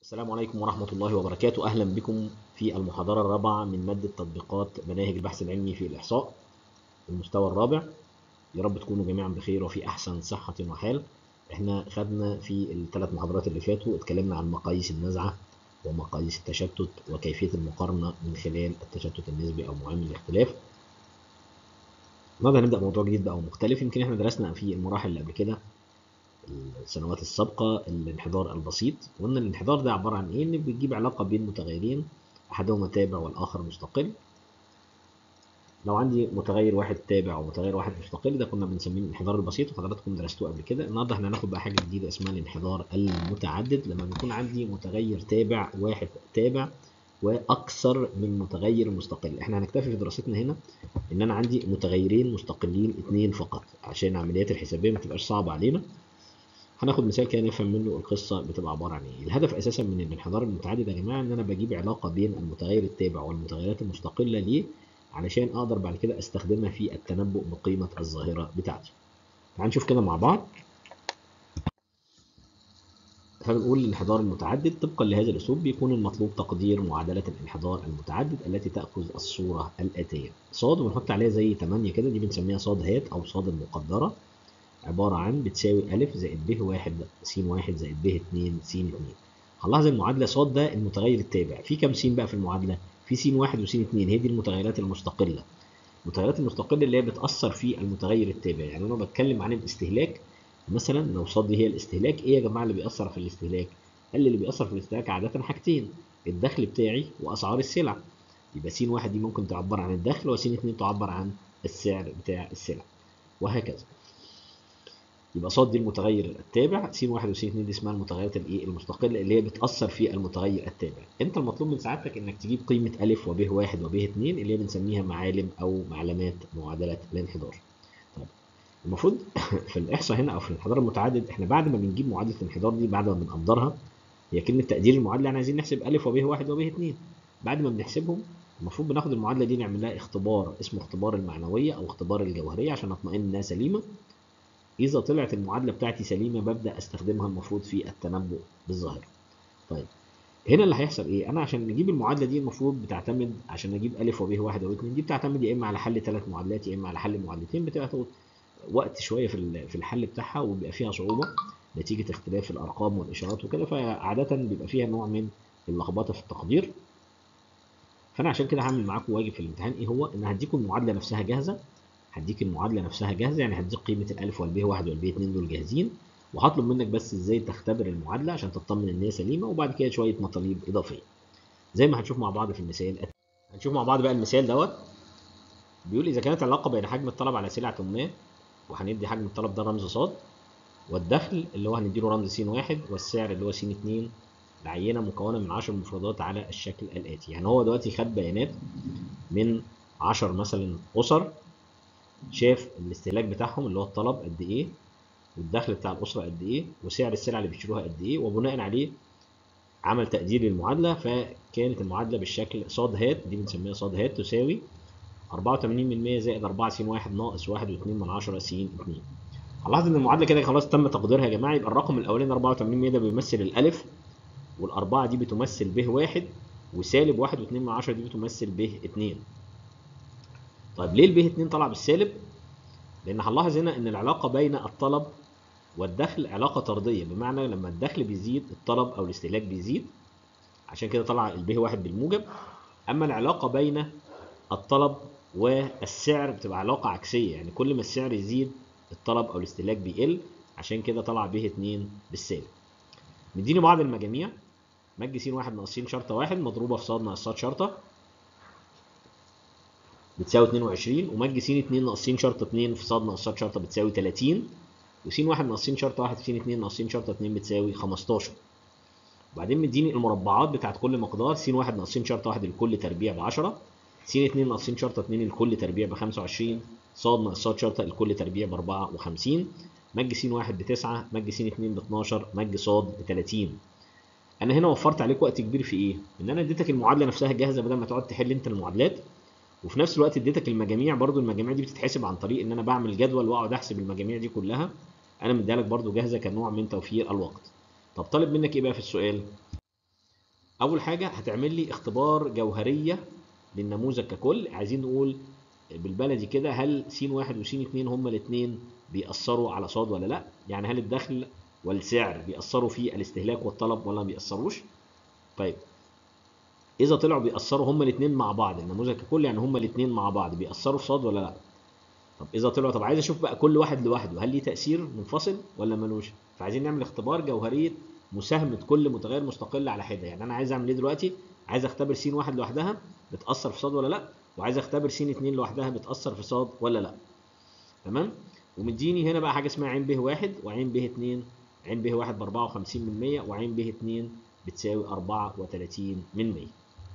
السلام عليكم ورحمة الله وبركاته أهلا بكم في المحاضرة الرابعة من مادة تطبيقات مناهج البحث العلمي في الإحصاء المستوى الرابع يا رب تكونوا جميعا بخير وفي أحسن صحة وحال احنا خدنا في الثلاث محاضرات اللي فاتوا اتكلمنا عن مقاييس النزعة ومقاييس التشتت وكيفية المقارنة من خلال التشتت النسبي أو معامل الاختلاف النهارده هنبدأ موضوع جديد بقى ومختلف يمكن احنا درسنا في المراحل اللي قبل كده السنوات السابقة الانحدار البسيط وقلنا الانحدار ده عبارة عن ايه؟ ان بتجيب علاقة بين متغيرين احدهما تابع والاخر مستقل لو عندي متغير واحد تابع ومتغير واحد مستقل ده كنا بنسميه الانحدار البسيط وحضراتكم درستوه قبل كده النهارده احنا هناخد بقى حاجة جديدة اسمها الانحدار المتعدد لما بيكون عندي متغير تابع واحد تابع واكثر من متغير مستقل احنا هنكتفي في دراستنا هنا ان انا عندي متغيرين مستقلين اثنين فقط عشان العمليات الحسابيه ما تبقاش صعبه علينا هناخد مثال كده نفهم منه القصه بتبقى عباره عن ايه الهدف اساسا من الانحدار المتعدد يا جماعه ان انا بجيب علاقه بين المتغير التابع والمتغيرات المستقله ليه علشان اقدر بعد كده استخدمها في التنبؤ بقيمه الظاهره بتاعتي تعال نشوف كده مع بعض فبنقول الانحدار المتعدد طبقا لهذا الاسلوب بيكون المطلوب تقدير معادله الانحدار المتعدد التي تاخذ الصوره الاتيه صاد وبنحط عليها زي 8 كده دي بنسميها صاد هات او صاد المقدره عبارة عن بتساوي أ زائد ب واحد س واحد زائد ب اتنين س اتنين هنلاحظ المعادلة ص ده المتغير التابع في كام س بقى في المعادلة؟ في س واحد وس اتنين هي دي المتغيرات المستقلة المتغيرات المستقلة اللي هي بتأثر في المتغير التابع يعني أنا بتكلم عن الاستهلاك مثلا لو ص دي هي الاستهلاك إيه يا جماعة اللي بيأثر في الاستهلاك؟ قال لي اللي بيأثر في الاستهلاك عادة حاجتين الدخل بتاعي وأسعار السلع يبقى س واحد دي ممكن تعبر عن الدخل وس اتنين تعبر عن السعر بتاع السلع وهكذا يبقى ص دي المتغير التابع س واحد وس اتنين دي اسمها المتغيرات الايه المستقله اللي هي بتاثر في المتغير التابع انت المطلوب من سعادتك انك تجيب قيمه ا وب واحد وب اتنين اللي هي بنسميها معالم او معلمات معادله الانحدار طيب المفروض في الاحصاء هنا او في الانحدار المتعدد احنا بعد ما بنجيب معادله الانحدار دي بعد ما بنقدرها هي كلمه تقدير المعادله يعني عايزين نحسب ا وب واحد وب اتنين بعد ما بنحسبهم المفروض بناخد المعادله دي نعمل لها اختبار اسمه اختبار المعنويه او اختبار الجوهريه عشان اطمئن انها سليمه إذا طلعت المعادلة بتاعتي سليمة ببدأ أستخدمها المفروض في التنبؤ بالظاهرة. طيب هنا اللي هيحصل إيه؟ أنا عشان نجيب المعادلة دي المفروض بتعتمد عشان أجيب أ وب واحد أو اتنين دي بتعتمد يا إما على حل ثلاث معادلات يا إما على حل معادلتين بتبقى تاخد وقت شوية في في الحل بتاعها وبيبقى فيها صعوبة نتيجة اختلاف الأرقام والإشارات وكده فعادة بيبقى فيها نوع من اللخبطة في التقدير. فأنا عشان كده هعمل معاكم واجب في الامتحان إيه هو؟ إن هديكم المعادلة نفسها جاهزة هديك المعادله نفسها جاهزه يعني هديك قيمه الالف والب واحد والب اتنين دول جاهزين وهطلب منك بس ازاي تختبر المعادله عشان تطمن ان هي سليمه وبعد كده شويه مطالب اضافيه زي ما هنشوف مع بعض في المثال هنشوف مع بعض بقى المثال دوت بيقول اذا كانت العلاقه بين حجم الطلب على سلعه ما وهندي حجم الطلب ده رمز ص والدخل اللي هو هنديله رمز س واحد والسعر اللي هو س اتنين العينه مكونه من 10 مفردات على الشكل الاتي يعني هو دلوقتي خد بيانات من 10 مثلا اسر شاف الاستهلاك بتاعهم اللي هو الطلب قد ايه والدخل بتاع الاسره قد ايه وسعر السلع اللي بيشتروها قد ايه وبناء عليه عمل تقدير للمعادله فكانت المعادله بالشكل ص هات دي بنسميها ص هات تساوي 84% زائد 4 س 1 ناقص 1 و2 من 10 س 2 هنلاحظ ان المعادله كده خلاص تم تقديرها يا جماعه يبقى الرقم الاولاني 84% ده بيمثل الالف والاربعه دي بتمثل ب 1 وسالب 1 و2 من 10 دي بتمثل ب 2 طيب ليه الب 2 طلع بالسالب؟ لان هنلاحظ هنا ان العلاقه بين الطلب والدخل علاقه طرديه بمعنى لما الدخل بيزيد الطلب او الاستهلاك بيزيد عشان كده طلع الب 1 بالموجب اما العلاقه بين الطلب والسعر بتبقى علاقه عكسيه يعني كل ما السعر يزيد الطلب او الاستهلاك بيقل عشان كده طلع ب 2 بالسالب مديني بعض المجاميع مج س 1 ناقص س شرطه 1 مضروبه في ص ناقص ص شرطه بتساوي 22 ومج س 2 ناقص س شرطه 2 في ص ناقص ص شرطه بتساوي 30 وس 1 ناقص س شرطه 1 في س 2 ناقص س شرطه 2 بتساوي 15 وبعدين مديني المربعات بتاعت كل مقدار س 1 ناقص س شرطه 1 لكل تربيع ب 10 س 2 ناقص س شرطه 2 لكل تربيع ب 25 ص ناقص ص شرطه لكل تربيع ب 54 مج س 1 ب 9 مج س 2 ب 12 مج ص ب 30 انا هنا وفرت عليك وقت كبير في ايه ان انا اديتك المعادله نفسها جاهزه بدل ما تقعد تحل انت المعادلات وفي نفس الوقت اديتك المجاميع برضو المجاميع دي بتتحسب عن طريق ان انا بعمل جدول واقعد احسب المجاميع دي كلها انا مديها لك برضو جاهزه كنوع من توفير الوقت طب طالب منك ايه بقى في السؤال اول حاجه هتعمل لي اختبار جوهريه للنموذج ككل عايزين نقول بالبلدي كده هل س واحد وس اتنين هما الاثنين بيأثروا على صاد ولا لا يعني هل الدخل والسعر بيأثروا في الاستهلاك والطلب ولا ما بيأثروش طيب اذا طلعوا بيأثروا هما الاثنين مع بعض النموذج ككل يعني هما الاثنين مع بعض بيأثروا في صاد ولا لا طب اذا طلعوا طب عايز اشوف بقى كل واحد لوحده هل ليه تأثير منفصل ولا ملوش فعايزين نعمل اختبار جوهرية مساهمة كل متغير مستقل على حدة يعني انا عايز اعمل ايه دلوقتي عايز اختبر س واحد لوحدها بتأثر في صاد ولا لا وعايز اختبر س 2 لوحدها بتأثر في صاد ولا لا تمام ومديني هنا بقى حاجه اسمها عين ب 1 وعين ب 2 عين ب 1 ب 54 من 100 وعين ب 2 بتساوي 34 من 100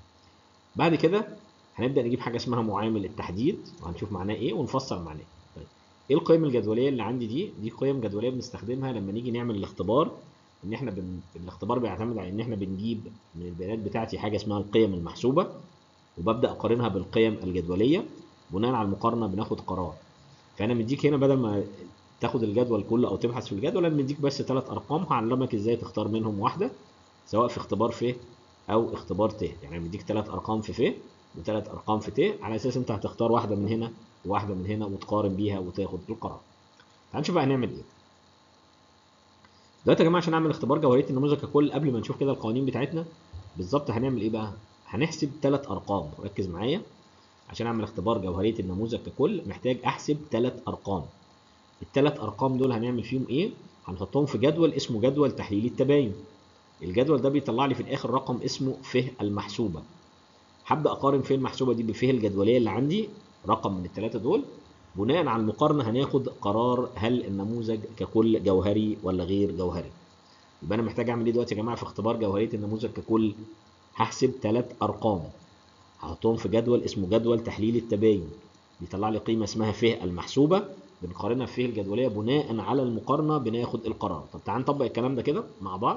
بعد كده هنبدا نجيب حاجه اسمها معامل التحديد وهنشوف معناه ايه ونفسر معناه طيب ايه القيم الجدوليه اللي عندي دي دي قيم جدوليه بنستخدمها لما نيجي نعمل الاختبار ان احنا بن... الاختبار بيعتمد على ان احنا بنجيب من البيانات بتاعتي حاجه اسمها القيم المحسوبه وببدا اقارنها بالقيم الجدوليه بناء على المقارنه بناخد قرار فانا مديك هنا بدل ما تاخد الجدول كله او تبحث في الجدول انا مديك بس ثلاث ارقام هعلمك ازاي تختار منهم واحده سواء في اختبار ف او اختبار ت يعني مديك ثلاث ارقام في ف وثلاث ارقام في ت على اساس انت هتختار واحده من هنا وواحده من هنا وتقارن بيها وتاخد القرار تعال نشوف بقى هنعمل ايه دلوقتي يا جماعه عشان اعمل اختبار جوهريه النموذج ككل قبل ما نشوف كده القوانين بتاعتنا بالظبط هنعمل ايه بقى هنحسب ثلاث ارقام ركز معايا عشان اعمل اختبار جوهريه النموذج ككل محتاج احسب ثلاث ارقام الثلاث ارقام دول هنعمل فيهم ايه هنحطهم في جدول اسمه جدول تحليل التباين الجدول ده بيطلع لي في الاخر رقم اسمه ف المحسوبه هبدا اقارن ف المحسوبه دي بف الجدوليه اللي عندي رقم من الثلاثه دول بناء على المقارنه هناخد قرار هل النموذج ككل جوهري ولا غير جوهري يبقى انا محتاج اعمل ايه دلوقتي يا جماعه في اختبار جوهريه النموذج ككل هحسب ثلاث ارقام هحطهم في جدول اسمه جدول تحليل التباين بيطلع لي قيمه اسمها ف المحسوبه بنقارنها في الجدوليه بناء على المقارنه بناخد القرار طب تعال نطبق الكلام ده كده مع بعض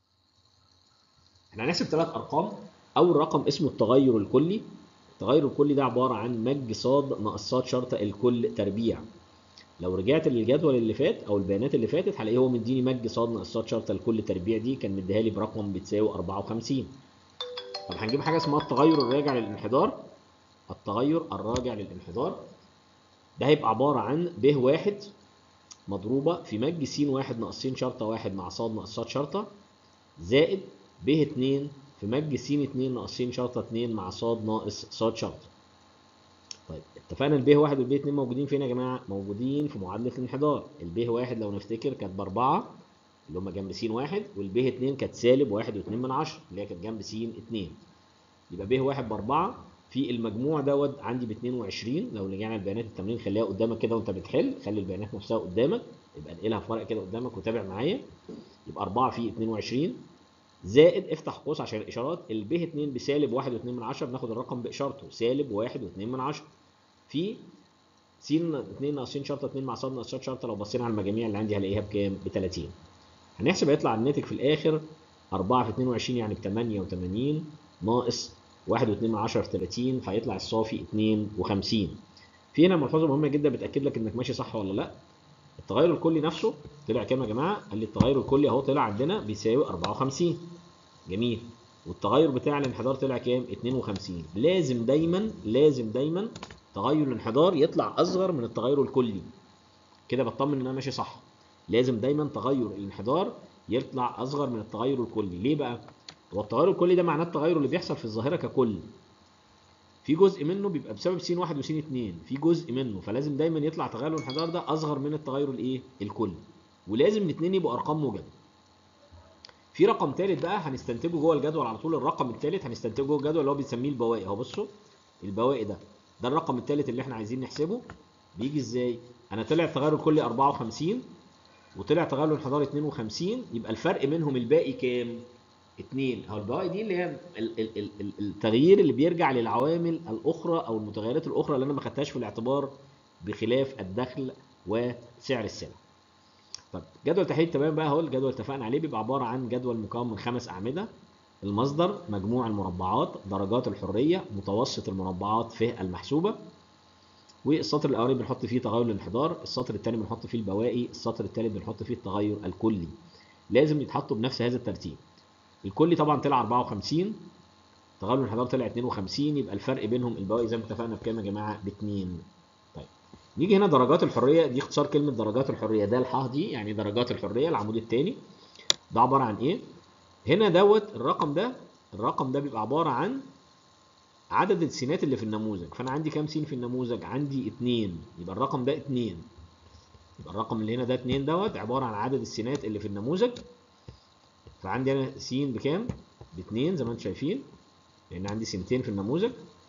احنا هنحسب ثلاث ارقام اول رقم اسمه التغير الكلي التغير الكلي ده عباره عن مج صاد ناقص صاد شرطه الكل تربيع لو رجعت للجدول اللي فات او البيانات اللي فاتت هلاقيه هو مديني مج صاد ناقص صاد شرطه الكل تربيع دي كان مديها لي برقم بتساوي 54 طب هنجيب حاجه اسمها التغير الراجع للانحدار التغير الراجع للانحدار ده هيبقى عباره عن ب واحد مضروبه في مج س واحد ناقص س شرطه واحد مع ص ناقص ص شرطه زائد ب 2 في مج س 2 ناقص س شرطه 2 مع ص ناقص ص شرطه طيب اتفقنا الب واحد والب 2 موجودين فين يا جماعه موجودين في معادله الانحدار الب واحد لو نفتكر كانت باربعه اللي هم جنب س واحد والب 2 كانت سالب واحد واتنين من عشرة اللي هي كانت جنب س 2 يبقى ب واحد باربعه في المجموع دوت عندي ب 22 لو رجعنا لبيانات التمرين خليها قدامك كده وانت بتحل خلي البيانات نفسها قدامك يبقى انقلها في ورقه كده قدامك وتابع معايا يبقى 4 في 22 زائد افتح قوس عشان الاشارات الب 2 بسالب 1 و2 من 10 بناخد الرقم باشارته سالب 1 و2 من 10 في س 2 ناقص س شرطه 2 مع ص ناقص ص شرطه لو بصينا على المجاميع اللي عندي هلاقيها بكام؟ ب 30 هنحسب هيطلع الناتج في الاخر 4 في 22 يعني ب 88 ناقص 1 و2 من 10 في 30 فهيطلع الصافي 52 في هنا ملحوظه مهمه جدا بتاكد لك انك ماشي صح ولا لا التغير الكلي نفسه طلع كام يا جماعه قال لي التغير الكلي اهو طلع عندنا بيساوي 54 جميل والتغير بتاع الانحدار طلع كام 52 لازم دايما لازم دايما تغير الانحدار يطلع اصغر من التغير الكلي كده بطمن ان انا ماشي صح لازم دايما تغير الانحدار يطلع اصغر من التغير الكلي ليه بقى هو التغير الكلي ده معناه التغير اللي بيحصل في الظاهره ككل في جزء منه بيبقى بسبب س واحد وس اتنين في جزء منه فلازم دايما يطلع تغير الانحدار ده اصغر من التغير الايه الكلي ولازم الاثنين يبقوا ارقام موجبه في رقم ثالث بقى هنستنتجه جوه الجدول على طول الرقم الثالث هنستنتجه جوه الجدول اللي هو بنسميه البواقي اهو بصوا البواقي ده ده الرقم الثالث اللي احنا عايزين نحسبه بيجي ازاي انا طلع التغير الكلي 54 وطلع تغير الانحدار 52 يبقى الفرق منهم الباقي كام 2 اهو البواقي دي اللي هي ال- ال- ال- ال- التغيير اللي بيرجع للعوامل الاخرى او المتغيرات الاخرى اللي انا ما خدتهاش في الاعتبار بخلاف الدخل وسعر السلع طب جدول تحليل التباين بقى اهو الجدول اتفقنا عليه بيبقى عباره عن جدول مكون من خمس اعمده المصدر مجموع المربعات درجات الحريه متوسط المربعات في المحسوبه والسطر الاولاني بنحط فيه تغير الانحدار السطر الثاني بنحط فيه البواقي السطر الثالث بنحط فيه التغير الكلي لازم يتحطوا بنفس هذا الترتيب الكلي طبعا طلع 54 تغير الانحدار طلع 52 يبقى الفرق بينهم البواقي زي ما اتفقنا بكام يا جماعه ب 2 طيب نيجي هنا درجات الحريه دي اختصار كلمه درجات الحريه ده الحاه دي يعني درجات الحريه العمود الثاني ده عباره عن ايه هنا دوت الرقم ده الرقم ده بيبقى عباره عن عدد السينات اللي في النموذج فانا عندي كام سين في النموذج عندي 2 يبقى الرقم ده 2 يبقى الرقم اللي هنا ده 2 دوت عباره عن عدد السينات اللي في النموذج فعندي انا س بكام ب 2 زي ما انتم شايفين لان عندي سنتين في النموذج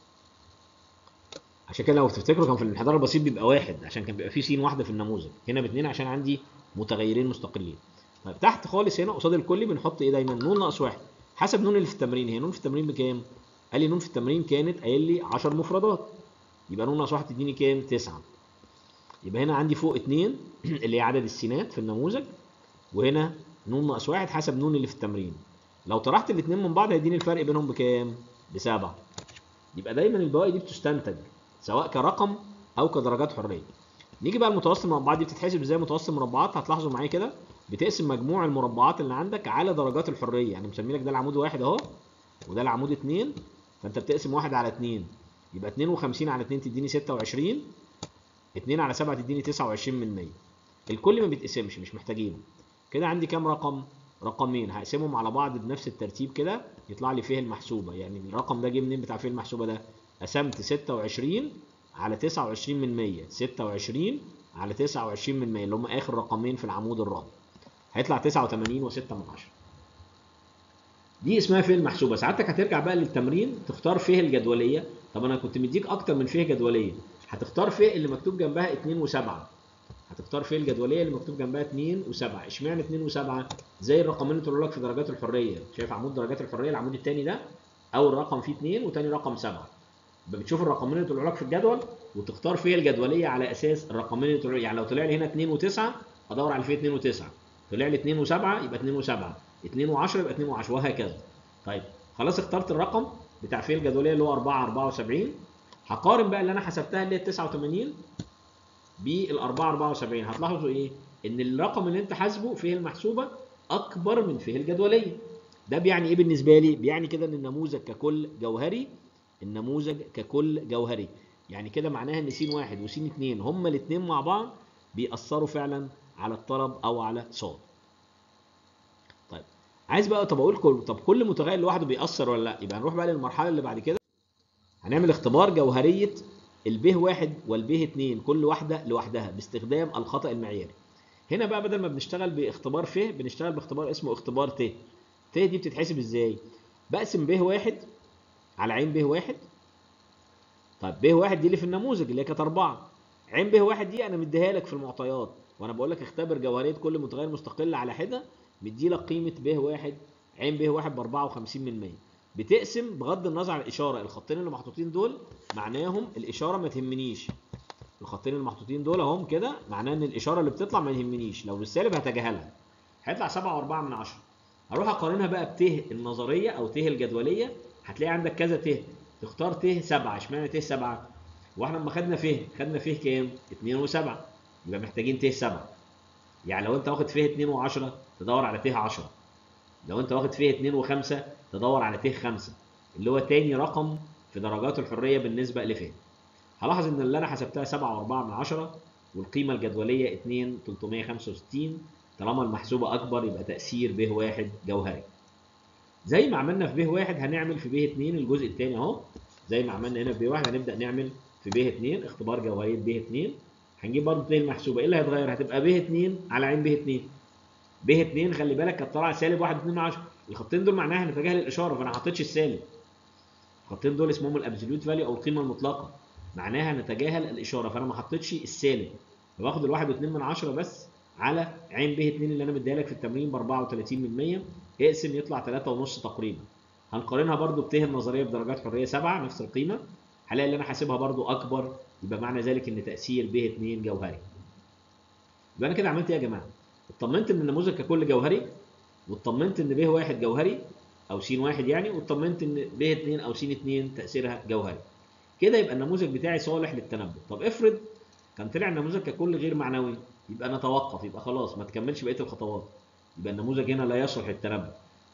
عشان كده لو تفتكروا كان في الانحدار البسيط بيبقى واحد عشان كان بيبقى فيه سين واحده في النموذج هنا باثنين عشان عندي متغيرين مستقلين طيب تحت خالص هنا قصاد الكلي بنحط ايه دايما نون ناقص واحد حسب نون اللي في التمرين هي نون في التمرين بكام قال لي نون في التمرين كانت قايل لي 10 مفردات يبقى نون ناقص واحد تديني كام 9 يبقى هنا عندي فوق 2 اللي هي عدد السينات في النموذج وهنا نون ناقص واحد حسب نون اللي في التمرين لو طرحت الاثنين من بعض هيديني الفرق بينهم بكام بسبعة يبقى دايما البواقي دي بتستنتج سواء كرقم او كدرجات حريه نيجي بقى المتوسط المربعات دي بتتحسب ازاي متوسط المربعات هتلاحظوا معايا كده بتقسم مجموع المربعات اللي عندك على درجات الحريه يعني مسمي لك ده العمود واحد اهو وده العمود اتنين فانت بتقسم واحد على اتنين يبقى 52 على 2 تديني 26 2 على 7 تديني 29 من 100 الكل ما بيتقسمش مش محتاجينه كده عندي كام رقم رقمين هقسمهم على بعض بنفس الترتيب كده يطلع لي فيه المحسوبه يعني الرقم ده جه منين بتاع فيه المحسوبه ده قسمت 26 على 29 من 100 26 على 29 من 100 اللي هم اخر رقمين في العمود الرابع هيطلع 89 و6 من 10 دي اسمها فيه المحسوبه ساعتك هترجع بقى للتمرين تختار فيه الجدوليه طب انا كنت مديك اكتر من فيه جدوليه هتختار فيه اللي مكتوب جنبها 2 و7 هتختار فيه الجدوليه اللي مكتوب جنبها 2 و7 اشمعنى 2 و7 زي الرقمين اللي طلعوا لك في درجات الحريه شايف عمود درجات الحريه العمود الثاني ده اول رقم فيه 2 وثاني رقم 7 يبقى بتشوف الرقمين اللي طلعوا لك في الجدول وتختار فيها الجدوليه على اساس الرقمين اللي طلعوا يعني لو طلع لي هنا 2 و9 ادور على فيه 2 و9 طلع لي 2 و7 يبقى 2 و7 2 و10 يبقى 2 و10 وهكذا طيب خلاص اخترت الرقم بتاع فيه الجدوليه اللي هو 4 74 هقارن بقى اللي انا حسبتها اللي هي 89 بال 4 74 هتلاحظوا ايه ان الرقم اللي انت حاسبه فيه المحسوبه اكبر من فيه الجدوليه ده بيعني ايه بالنسبه لي بيعني كده ان النموذج ككل جوهري النموذج ككل جوهري يعني كده معناها ان س واحد وس اتنين هما الاثنين مع بعض بيأثروا فعلا على الطلب او على صاد طيب عايز بقى طب اقول كل طب كل متغير لوحده بيأثر ولا لا يبقى نروح بقى للمرحله اللي بعد كده هنعمل اختبار جوهريه الب واحد والب اتنين كل واحده لوحدها باستخدام الخطأ المعياري هنا بقى بدل ما بنشتغل باختبار ف بنشتغل باختبار اسمه اختبار ت ت دي بتتحسب ازاي بقسم ب واحد على عين ب واحد طيب ب واحد دي اللي في النموذج اللي هي كانت 4 عين ب واحد دي انا مديها لك في المعطيات وانا بقول لك اختبر جوهريه كل متغير مستقل على حده مدي لك قيمه ب واحد عين ب واحد ب 54 من 100 بتقسم بغض النظر عن الاشاره الخطين اللي محطوطين دول معناهم الاشاره ما تهمنيش الخطين المحطوطين دول اهم كده معناه ان الاشاره اللي بتطلع ما يهمنيش لو بالسالب هتجاهلها هيطلع 7 و4 من 10 هروح اقارنها بقى بت النظريه او ت الجدوليه هتلاقي عندك كذا ت تختار ت 7 اشمعنى ت 7 واحنا لما خدنا ف خدنا ف كام 2 و7 يبقى محتاجين ت 7 يعني لو انت واخد ف 2 و10 تدور على ت 10 لو انت واخد ف 2 و5 تدور على ت 5 اللي هو تاني رقم في درجات الحريه بالنسبه لف هلاحظ ان اللي انا حسبتها 7 و4 من 10 والقيمه الجدوليه 2 365 طالما المحسوبه اكبر يبقى تاثير ب واحد جوهري زي ما عملنا في ب واحد هنعمل في ب 2 الجزء الثاني اهو زي ما عملنا هنا في ب واحد هنبدا نعمل في ب 2 اختبار جوهريه ب 2 هنجيب برضه 2 محسوبه ايه اللي هيتغير هتبقى ب 2 على عين ب 2 ب 2 خلي بالك كانت طالعه سالب 1 2 من 10 الخطين دول معناها هنتجاهل الاشاره فانا ما حطيتش السالب الخطين دول اسمهم الابسوليوت فاليو او القيمه المطلقه معناها نتجاهل الاشاره فانا ما حطيتش السالب فباخد الواحد واتنين من عشرة بس على عين ب 2 اللي انا مديها لك في التمرين ب 34 من 100 اقسم يطلع 3 ونص تقريبا هنقارنها برده بته النظريه بدرجات حريه 7 نفس القيمه هلاقي اللي انا حاسبها برده اكبر يبقى معنى ذلك ان تاثير ب 2 جوهري يبقى انا كده عملت ايه يا جماعه اطمنت ان النموذج ككل جوهري واطمنت ان ب واحد جوهري او س واحد يعني واطمنت ان ب 2 او س 2 تاثيرها جوهري كده يبقى النموذج بتاعي صالح للتنبؤ طب افرض كان طلع النموذج ككل غير معنوي يبقى نتوقف يبقى خلاص ما تكملش بقيه الخطوات يبقى النموذج هنا لا يصلح للتنبؤ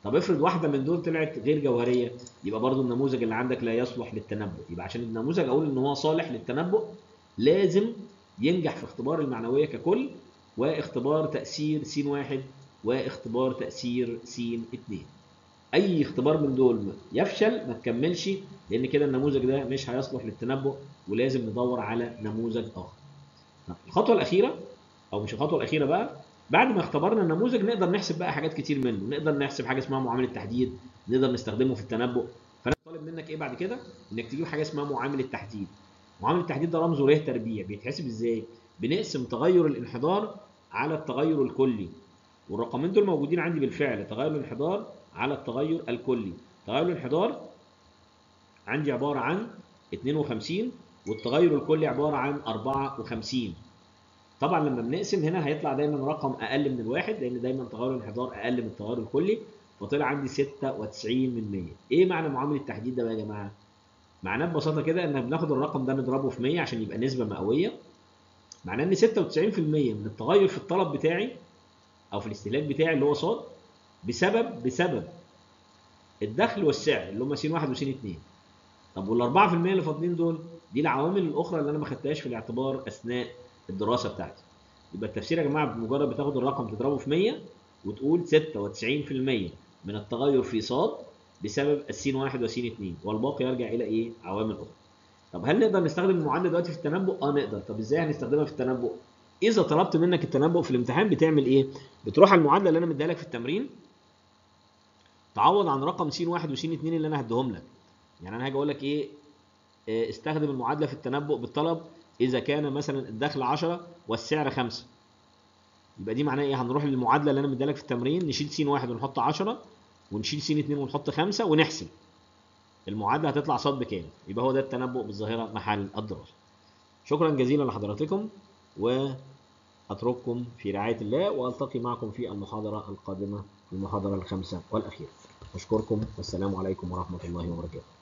طب افرض واحده من دول طلعت غير جوهريه يبقى برضو النموذج اللي عندك لا يصلح للتنبؤ يبقى عشان النموذج اقول ان هو صالح للتنبؤ لازم ينجح في اختبار المعنويه ككل واختبار تاثير س واحد واختبار تاثير س 2 اي اختبار من دول يفشل ما تكملش لان كده النموذج ده مش هيصلح للتنبؤ ولازم ندور على نموذج اخر الخطوه الاخيره او مش الخطوه الاخيره بقى بعد ما اختبرنا النموذج نقدر نحسب بقى حاجات كتير منه نقدر نحسب حاجه اسمها معامله تحديد نقدر نستخدمه في التنبؤ فانا طالب منك ايه بعد كده انك تجيب حاجه اسمها معامله تحديد معامله التحديد ده رمزه ر تربيع بيتحسب ازاي بنقسم تغير الانحدار على التغير الكلي والرقمين دول موجودين عندي بالفعل تغير الانحدار على التغير الكلي تغير الانحدار عندي عباره عن 52 والتغير الكلي عباره عن 54 طبعا لما بنقسم هنا هيطلع دايما رقم اقل من الواحد لان دايما تغير الانحدار اقل من التغير الكلي فطلع عندي 96 من 100 ايه معنى معامله التحديد ده بقى يا جماعه معناه ببساطه كده ان بناخد الرقم ده نضربه في 100 عشان يبقى نسبه مئويه معناه ان 96% من التغير في الطلب بتاعي او في الاستهلاك بتاعي اللي هو صاد بسبب بسبب الدخل والسعر اللي هم س 1 وس 2 طب وال 4% اللي فاضلين دول دي العوامل الاخرى اللي انا ما خدتهاش في الاعتبار اثناء الدراسه بتاعتي يبقى التفسير يا جماعه بمجرد بتاخد الرقم تضربه في 100 وتقول 96% من التغير في صاد بسبب السين 1 وسين 2 والباقي يرجع الى ايه؟ عوامل اخرى. طب هل نقدر نستخدم المعادله دلوقتي في التنبؤ؟ اه نقدر، طب ازاي هنستخدمها في التنبؤ؟ اذا طلبت منك التنبؤ في الامتحان بتعمل ايه؟ بتروح على المعادله اللي انا مديها لك في التمرين تعوض عن رقم س 1 وس 2 اللي انا هديهم لك. يعني انا هاجي اقول لك ايه؟ استخدم المعادله في التنبؤ بالطلب اذا كان مثلا الدخل 10 والسعر 5 يبقى دي معناها ايه هنروح للمعادله اللي انا مديها لك في التمرين نشيل س 1 ونحط 10 ونشيل س 2 ونحط 5 ونحسب المعادله هتطلع صاد بكام يبقى هو ده التنبؤ بالظاهره محل الدراسه شكرا جزيلا لحضراتكم واترككم في رعايه الله والتقي معكم في المحاضره القادمه المحاضره الخامسه والاخيره اشكركم والسلام عليكم ورحمه الله وبركاته